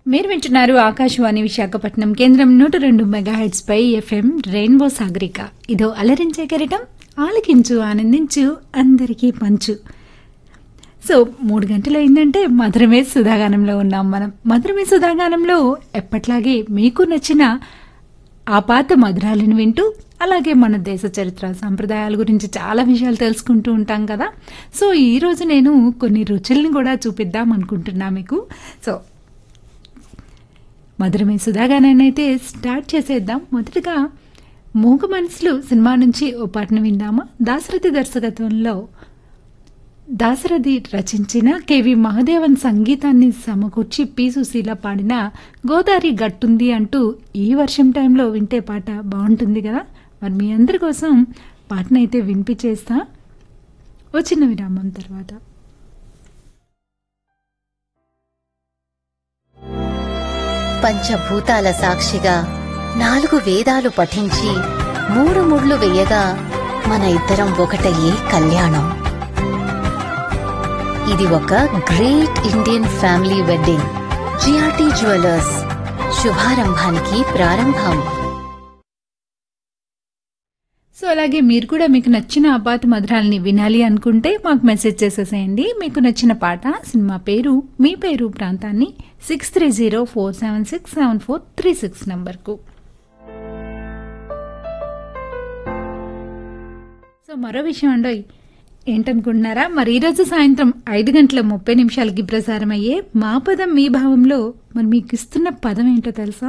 మీరు వింటున్నారు ఆకాశవాణి విశాఖపట్నం కేంద్రం నూట రెండు మెగాహెడ్స్ పై ఎఫ్ఎం రెయిన్బో సాగరిక ఇదో అలరించే కెరటం ఆలకించు ఆనందించు అందరికీ పంచు సో మూడు గంటలు అయిందంటే మధురమే సుధాగానంలో ఉన్నాం మనం మధురమే సుధాగానంలో ఎప్పట్లాగే మీకు నచ్చిన ఆ పాత మధురాలను వింటూ అలాగే మన దేశ చరిత్ర సంప్రదాయాల గురించి చాలా విషయాలు తెలుసుకుంటూ ఉంటాం కదా సో ఈరోజు నేను కొన్ని రుచుల్ని కూడా చూపిద్దాం అనుకుంటున్నా మీకు సో మధురమే సుధాగానైతే స్టార్ట్ చేసేద్దాం మొదటగా మూగ మనసులు సినిమా నుంచి ఓ పాటను విందామా దాశరథి దర్శకత్వంలో దాశరథి రచించిన కెవి మహదేవన్ సంగీతాన్ని సమకూర్చి పి సుశీల పాడిన గోదావరి గట్టుంది అంటూ ఈ వర్షం టైంలో వింటే పాట బాగుంటుంది కదా మరి మీ అందరి కోసం పాటనైతే వినిపించేస్తా ఓ చిన్న విరామం తర్వాత పంచభూతాల సాక్షిగా నాలుగు వేదాలు పఠించి మూడు ముళ్ళు వేయగా మన ఇద్దరం ఒకటయ్యే కళ్యాణం ఇది ఒక great Indian family wedding GRT jewellers శుభారంభానికి ప్రారంభం సో అలాగే మీరు కూడా మీకు నచ్చిన ఆపాత మధురాలని వినాలి అనుకుంటే మాకు మెసేజ్ చేసేసేయండి మీకు నచ్చిన పాట సినిమా పేరు మీ పేరు ప్రాంతాన్ని six three zero four seven six seven four three six నంబర్కు సో మరో విషయం అండోయ్ ఏంటనుకుంటున్నారా మరి ఈరోజు సాయంత్రం ఐదు గంటల ముప్పై నిమిషాలకి ప్రసారం అయ్యే మా పదం మీ భావంలో మరి మీకు ఇస్తున్న పదం ఏంటో తెలుసా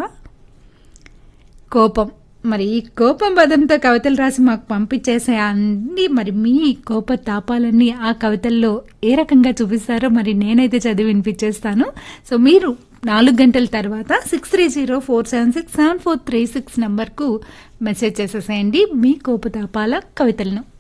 కోపం మరి ఈ కోపం పదంతో కవితలు రాసి మాకు పంపించేసే అన్ని మరి మీ కోప తాపాలన్నీ ఆ కవితల్లో ఏ రకంగా చూపిస్తారో మరి నేనైతే చదివి వినిపించేస్తాను సో మీరు నాలుగు గంటల తర్వాత six three zero four seven six seven four three six నంబర్కు మెసేజ్ చేసేసేయండి మీ కోపతాపాల కవితలను